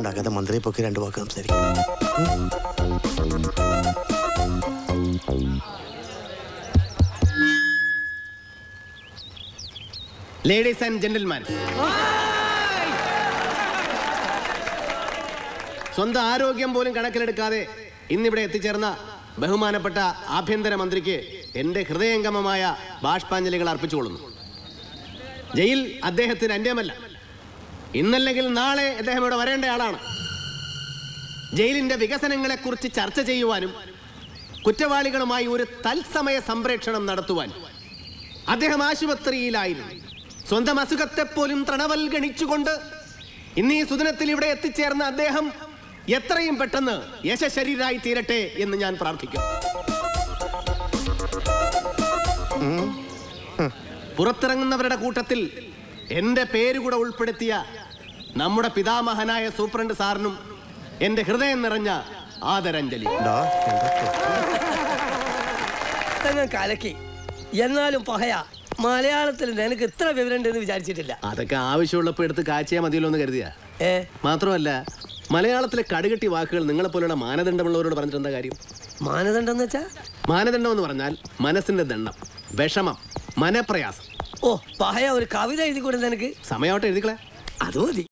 ഉണ്ടാക്കാതെ മന്ത്രിയെ പൊക്കി രണ്ട് വാക്ക് സംസാരിക്കും ലേഡീസ് ആൻഡ് ജെന്റിൽമാൻ സ്വന്തം ആരോഗ്യം പോലും കണക്കിലെടുക്കാതെ ഇന്നിവിടെ എത്തിച്ചേർന്ന ബഹുമാനപ്പെട്ട ആഭ്യന്തര മന്ത്രിക്ക് എന്റെ ഹൃദയംഗമമായ ബാഷ്പാഞ്ജലികൾ അർപ്പിച്ചുകൊള്ളുന്നു ജയിൽ അദ്ദേഹത്തിന് അന്യമല്ല ഇന്നല്ലെങ്കിൽ നാളെ അദ്ദേഹം ഇവിടെ വരേണ്ട ആളാണ് ജയിലിന്റെ വികസനങ്ങളെക്കുറിച്ച് ചർച്ച ചെയ്യുവാനും കുറ്റവാളികളുമായി ഒരു തത്സമയ സംപ്രേക്ഷണം നടത്തുവാൻ അദ്ദേഹം ആശുപത്രിയിലായിരുന്നു സ്വന്തം അസുഖത്തെ പോലും തൃണവൽഗണിച്ചുകൊണ്ട് ഇന്ന് ഈ സുദിനത്തിൽ ഇവിടെ എത്തിച്ചേർന്ന അദ്ദേഹം എത്രയും പെട്ടെന്ന് യശശരീരായി തീരട്ടെ എന്ന് ഞാൻ പ്രാർത്ഥിക്കും പുറത്തിറങ്ങുന്നവരുടെ കൂട്ടത്തിൽ എന്റെ പേര് കൂടെ ഉൾപ്പെടുത്തിയ നമ്മുടെ പിതാമഹനായ സൂപ്രണ്ട് സാറിനും എന്റെ ഹൃദയം നിറഞ്ഞ ആദരാഞ്ജലി ഡാ, എന്തൊക്കെ? തന്നെ കലക്കി എന്നാലും പഹയ മലയാളത്തിൽ നിനക്ക് ഇത്ര വിവരം ഉണ്ടെന്ന് വിചാരിച്ചിട്ടില്ല അതൊക്കെ ആവശ്യമുള്ളപ്പോൾ എടുത്ത് കാച്ചിയാൽ മതിയല്ലോ എന്ന് കരുതിയാ ഏ മാത്രമല്ല മലയാളത്തിലെ കടുകെട്ടി വാക്കുകൾ നിങ്ങളെപ്പോലുള്ള മാനദണ്ഡമുള്ളവരോട് പറഞ്ഞിട്ട് എന്താ കാര്യം മാനദണ്ഡം എന്ന് വെച്ചാ മാനദണ്ഡം എന്ന് പറഞ്ഞാൽ മനസ്സിന്റെ ദണ്ഡം വിഷമം മനപ്രയാസം ഓ പഹയ ഒരു കവിത എഴുതി കൂടെ നിനക്ക് സമയമാവട്ടെ എഴുതിക്കളെ അത് മതി